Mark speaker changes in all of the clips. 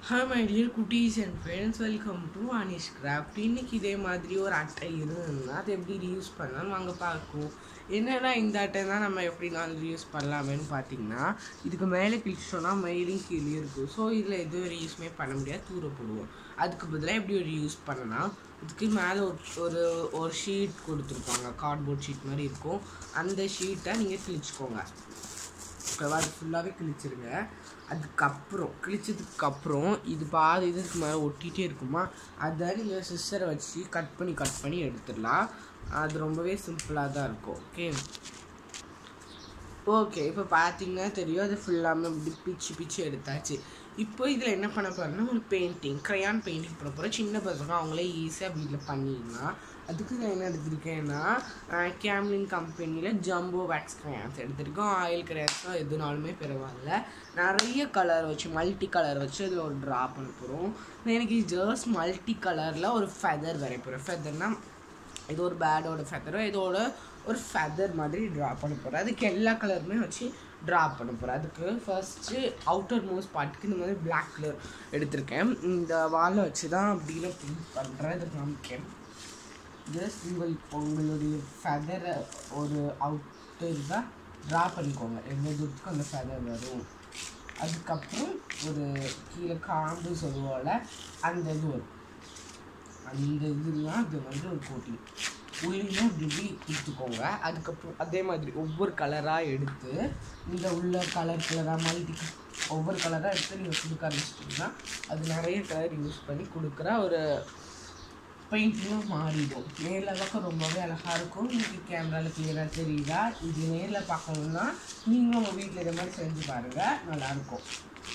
Speaker 1: hi my dear குட்டீஸ் and friends welcome to Anish craft இன்னைக்கு இதே மாதிரி ஒரு அட்டை இருந்ததுன்னா அது எப்படி ரீயூஸ் பண்ணலாம்னு வாங்க பார்க்கும் என்னன்னா இந்த அட்டை தான் நம்ம எப்படி நாள் ரீயூஸ் பண்ணலாமேன்னு பார்த்தீங்கன்னா இதுக்கு மேலே கிளிச்சோன்னா மெயிலும் கீழே இருக்கும் ஸோ இதில் எதுவும் ரீயூஸ்மே பண்ண முடியாது தூர போடுவோம் அதுக்கு பதிலாக எப்படி ஒரு யூஸ் பண்ணலாம் இதுக்கு மேலே ஒரு ஒரு ஒரு ஷீட் கொடுத்துருப்பாங்க கார்ட்போர்ட் ஷீட் மாதிரி இருக்கும் அந்த ஷீட்டை நீங்கள் கிழிச்சிக்கோங்க ஓகேவா அது ஃபுல்லாகவே கிழிச்சிருங்க அதுக்கப்புறம் கிழிச்சதுக்கு அப்புறம் இது பாதி இதுக்கு மேலே ஒட்டிகிட்டே இருக்குமா அதை நீங்கள் சிஸ்டரை வச்சு கட் பண்ணி கட் பண்ணி எடுத்துடலாம் அது ரொம்பவே சிம்பிளாக தான் இருக்கும் ஓகே ஓகே இப்போ பார்த்தீங்கன்னா தெரியும் அது ஃபுல்லாமே இப்படி பிச்சு பிச்சு எடுத்தாச்சு இப்போ இதில் என்ன பண்ண போகிறோம்னா ஒரு பெயிண்டிங் க்ரையான் பெயிண்டிங் பண்ண போகிறோம் சின்ன பசங்க அவங்களே ஈஸியாக வீட்டில் பண்ணிடலாம் அதுக்கு நான் என்ன எடுத்திருக்கேன்னா கேம்லின் கம்பெனியில் ஜம்போ வேக்ஸ் க்ரையான்ஸ் எடுத்திருக்கோம் ஆயில் க்ரையான்ஸ்லாம் எதுனாலுமே பரவாயில்ல நிறைய கலர் வச்சு மல்டி கலர் வச்சு அதில் ஒரு ட்ரா பண்ண போகிறோம் எனக்கு ஜஸ்ட் மல்டி கலரில் ஒரு ஃபெதர் வரைய போகிறேன் ஃபெதர்னால் இது ஒரு பேடோட ஃபெதரோ இதோட ஒரு ஃபெதர் மாதிரி ட்ரா பண்ண போகிறேன் அதுக்கு எல்லா கலருமே வச்சு ட்ரா பண்ண போகிறேன் அதுக்கு ஃபஸ்ட்டு அவுட்டர் மோஸ்ட் பார்ட்டுக்கு இந்த மாதிரி பிளாக் கலர் எடுத்திருக்கேன் இந்த வாலை வச்சு தான் அப்படின்னு பிரிண்ட் பண்ணுறேன் இது காமிக்கேன் ஜஸ்ட் உங்களுக்கு உங்களுடைய ஃபெதரை ஒரு அவுட்டர் தான் ட்ரா பண்ணிக்கோங்க எவ்வளோ தூரத்துக்கு அந்த ஃபெதர் வரும் அதுக்கப்புறம் ஒரு கீழே காம்பு சொல்லுவோம்ல அந்த இது வரும் அந்த இதுலாம் அது வந்து ஒரு கோட்டிங் உள்ளியும் இப்படி இப்படி கொடுத்துக்கோங்க அதுக்கப்புறம் அதே மாதிரி ஒவ்வொரு கலராக எடுத்து இந்த உள்ள கலர் கலராக மல்டி ஒவ்வொரு கலராக எடுத்து நீங்கள் கொடுக்க ஆரம்பிச்சிட்டிங்கன்னா அது நிறைய கலர் யூஸ் பண்ணி கொடுக்குற ஒரு பெயிண்டிங்கும் மாறிடும் நேரில் பார்க்க ரொம்பவே அழகாக இருக்கும் உங்களுக்கு கேமராவில் கிளியராக தெரியுதா இது நேரில் பார்க்கணுன்னா நீங்களும் உங்கள் வீட்டில் இதை மாதிரி செஞ்சு பாருங்கள் நல்லாயிருக்கும்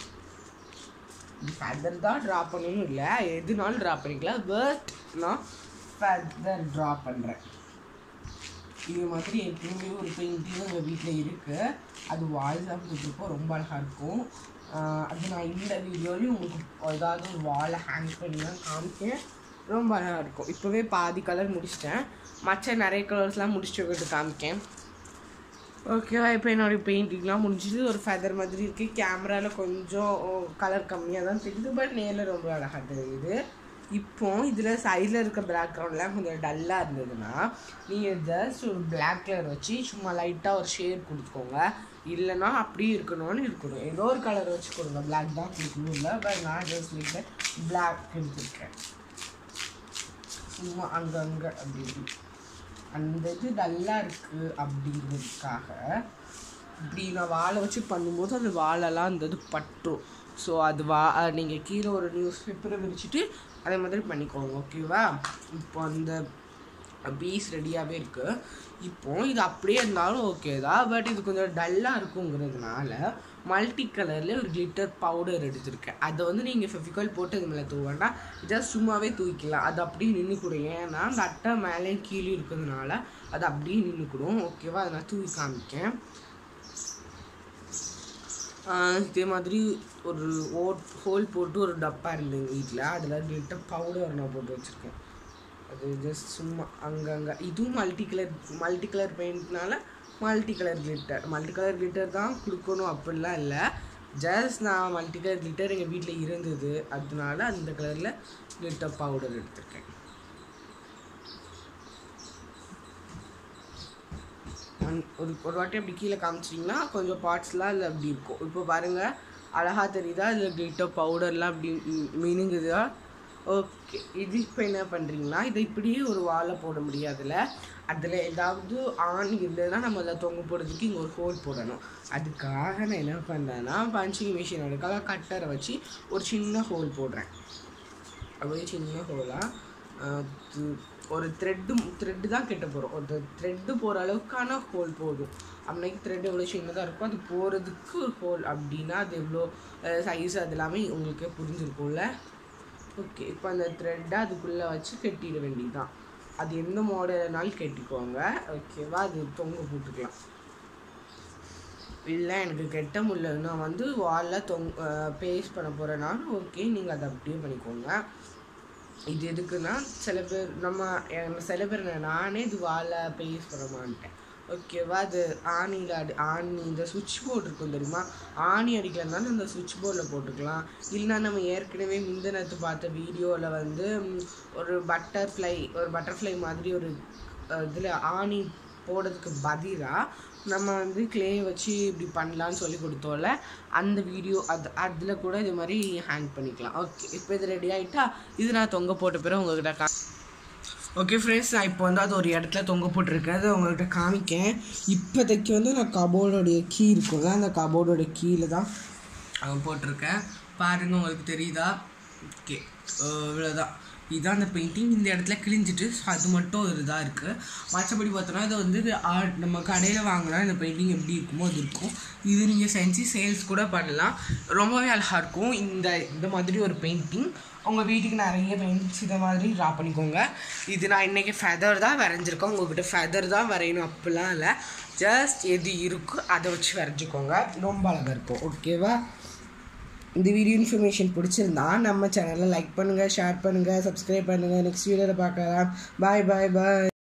Speaker 1: ஃபெதர் தான் ட்ரா பண்ணணும் இல்லை எதுனாலும் ட்ரா பண்ணிக்கலாம் பட் நான் ஃபெதர் ட்ரா பண்ணுறேன் இது மாதிரி எப்பயுமே ஒரு பெயிண்டிங் உங்கள் வீட்டில் இருக்குது அது வாய்ஸ் தான் போட்டிருக்கோம் ரொம்ப அழகாக இருக்கும் அது நான் இந்த வீடியோலையும் உங்களுக்கு ஏதாவது ஒரு வாலை ஹேங் பண்ணி தான் காமிக்கேன் ரொம்ப அழகாக இருக்கும் இப்போவே பாதி கலர் முடிச்சிட்டேன் மற்ற நிறைய கலர்ஸ்லாம் முடிச்சு வைக்கிட்டு காமிக்கேன் ஓகேவா இப்போ என்னோடய பெயிண்டிங்லாம் முடிஞ்சுது ஒரு ஃபெதர் மாதிரி இருக்குது கேமராவில் கொஞ்சம் கலர் கம்மியாக தான் தெரியுது பட் நேரில் ரொம்ப அழகாக தெரியுது இப்போ இதில் சைடில் இருக்க பேக்ரவுண்ட்லாம் கொஞ்சம் டல்லாக இருந்ததுன்னா நீங்கள் ஜஸ்ட் ஒரு பிளாக் கலர் வச்சு சும்மா லைட்டாக ஒரு ஷேட் கொடுத்துக்கோங்க இல்லைன்னா அப்படியே இருக்கணும்னு இருக்கணும் ஏதோ ஒரு கலர் வச்சு கொடுங்க பிளாக் தான் கொடுக்கணும் இல்லை பட் நான் ஜஸ்ட் வீட்டில் பிளாக் எடுத்துருக்கேன் சும்மா அங்கங்கே அப்படி இப்படி அந்த இது டல்லாக இருக்குது அப்படிங்கிறதுக்காக இப்படி நான் வாழை வச்சு பண்ணும்போது அந்த வாழெல்லாம் அந்த இது பட்டும் ஸோ அது வா நீங்கள் கீழே ஒரு நியூஸ் பேப்பரை விரிச்சிட்டு அதே மாதிரி பண்ணிக்கோங்க ஓகேவா இப்போ அந்த பீஸ் ரெடியாகவே இருக்குது இப்போ இது அப்படியே இருந்தாலும் ஓகே தான் பட் இது கொஞ்சம் டல்லாக இருக்குங்கிறதுனால மல்டி கலரில் ஒரு கிளிட்டர் பவுடர் எடுத்திருக்கேன் அதை வந்து நீங்கள் ஃபெஃபிகால் போட்டு இது மேலே தூவேண்டா ஜஸ்ட் சும்மாவே தூக்கிக்கலாம் அது அப்படியே நின்றுக்கூடும் ஏன்னா அந்த அட்டை மேலே கீழே இருக்கிறதுனால அது அப்படியே நின்றுக்கூடும் ஓகேவா அதை நான் தூக்கி காமிக்கேன் இதே மாதிரி ஒரு ஓட் ஹோல் போட்டு ஒரு டப்பா இருந்தது வீட்டில் அதில் கிளிட்டர் பவுடர் நான் போட்டு வச்சுருக்கேன் அது ஜஸ்ட் சும்மா அங்கங்கே இதுவும் மல்டி கலர் மல்டி கலர் பெயிண்ட்னால multi colour glitter multi colour glitter தான் கொடுக்கணும் அப்படிலாம் இல்லை ஜஸ்ட் நான் மல்டி கலர் கிளிட்டர் எங்கள் வீட்டில் இருந்தது அதனால அந்த கலரில் கிளிட்டர் பவுடர் எடுத்திருக்கேன் ஒரு ஒரு வாட்டி அப்படி கீழே காமிச்சிட்டிங்கன்னா கொஞ்சம் பார்ட்ஸ்லாம் அதில் அப்படி இருக்கும் இப்போ பாருங்கள் அழகாக தெரியுதா அதில் கிளிட்டர் பவுடர்லாம் அப்படி மினுங்குதா ஓகே இது இப்போ என்ன பண்ணுறீங்கன்னா இதை இப்படியே ஒரு வாழை போட முடியாதுல்ல அதில் ஏதாவது ஆண் இருந்ததுன்னா நம்ம அதில் தொங்க போடுறதுக்கு இங்கே ஒரு ஹோல் போடணும் அதுக்காக நான் என்ன பண்ணுறேன்னா பஞ்சிங் மிஷின் எடுக்கலாம் கட்டரை வச்சு ஒரு சின்ன ஹோல் போடுறேன் அப்படியே சின்ன ஹோலாக ஒரு த்ரெட்டு த்ரெட்டு தான் கெட்ட போகிறோம் ஒரு த்ரெட்டு போகிற அளவுக்கான ஹோல் போதும் அன்னைக்கு த்ரெட் எவ்வளோ சின்னதாக இருக்கும் அது போகிறதுக்கு ஒரு ஹோல் அப்படின்னா அது எவ்வளோ சைஸ் அது எல்லாமே உங்களுக்கு புரிஞ்சிருக்கும்ல ஓகே இப்போ அந்த த்ரெட்டை அதுக்குள்ளே வச்சு கட்டிட வேண்டியதுதான் அது எந்த மாடல்னாலும் கட்டிக்குவாங்க ஓகேவா அது தொங்க போட்டுக்கலாம் இல்லை எனக்கு கெட்ட முடியல நான் வந்து வாலில் தொங் பேஸ்ட் பண்ண போகிறேனாலும் ஓகே நீங்கள் அதை அப்படியே பண்ணிக்கோங்க இது எதுக்குன்னா சில பேர் நம்ம சில பேர் நானே இது வாழை பேஸ்ட் பண்ண மாட்டேன் ஓகேவா அது ஆணியில் அடி ஆணி இந்த சுவிட்ச் போர்டு இருக்கும் தெரியுமா ஆணி அடிக்கலனாலும் அந்த சுவிட்ச் போர்டில் போட்டுக்கலாம் இல்லைனா நம்ம ஏற்கனவே முந்தினத்து பார்த்த வீடியோவில் வந்து ம், ஒரு பட்டர்ஃப்ளை ஒரு பட்டர்ஃப்ளை மாதிரி ஒரு இதில் ஆணி போடுறதுக்கு பதிலாக நம்ம வந்து க்ளே வச்சு இப்படி பண்ணலான்னு சொல்லி கொடுத்தோம்ல அந்த வீடியோ அது அதில் கூட இது மாதிரி ஹேங் பண்ணிக்கலாம் ஓகே இப்போ இது ரெடி ஆகிட்டா இது நான் தொங்க போட்ட பிறகு உங்ககிட்ட கா ஓகே ஃப்ரெண்ட்ஸ் நான் இப்போ வந்து அது ஒரு இடத்துல தொங்க போட்டிருக்கேன் அதை உங்கள்கிட்ட காமிக்கேன் இப்போதைக்கு வந்து நான் கபோர்டோடைய கீ இருக்கும்ல அந்த கபோர்டோட கீழே தான் அவன் போட்டிருக்கேன் பாருங்க உங்களுக்கு தெரியுதா ஓகே இவ்வளோதான் இதுதான் அந்த பெயிண்டிங் இந்த இடத்துல கிழிஞ்சிட்டு so அது மட்டும் ஒரு இதாக இருக்குது மற்றபடி பார்த்தோன்னா இது வந்து இது art நம்ம கடையில் வாங்கினா இந்த பெயிண்டிங் எப்படி இருக்குமோ அது இருக்கும் இது நீங்கள் செஞ்சு சேல்ஸ் கூட பண்ணலாம் ரொம்பவே அழகாக இருக்கும் இந்த இந்த மாதிரி ஒரு பெயிண்டிங் உங்கள் வீட்டுக்கு நிறைய பெயிண்டிங்ஸ் இதை மாதிரி ட்ரா பண்ணிக்கோங்க இது நான் இன்றைக்கி ஃபெதர் தான் வரைஞ்சிருக்கேன் உங்கள்கிட்ட ஃபெதர் தான் வரையணும் அப்படிலாம் இல்லை ஜஸ்ட் எது இருக்கோ அதை வச்சு வரைஞ்சிக்கோங்க ரொம்ப அழகாக இருக்கும் ஓகேவா இந்த வீடியோ இன்ஃபர்மேஷன் பிடிச்சிருந்தா நம்ம சேனலை லைக் பண்ணுங்கள் ஷேர் பண்ணுங்கள் சப்ஸ்கிரைப் பண்ணுங்கள் நெக்ஸ்ட் வீடியோவில் பார்க்கலாம் பாய் பாய் பாய்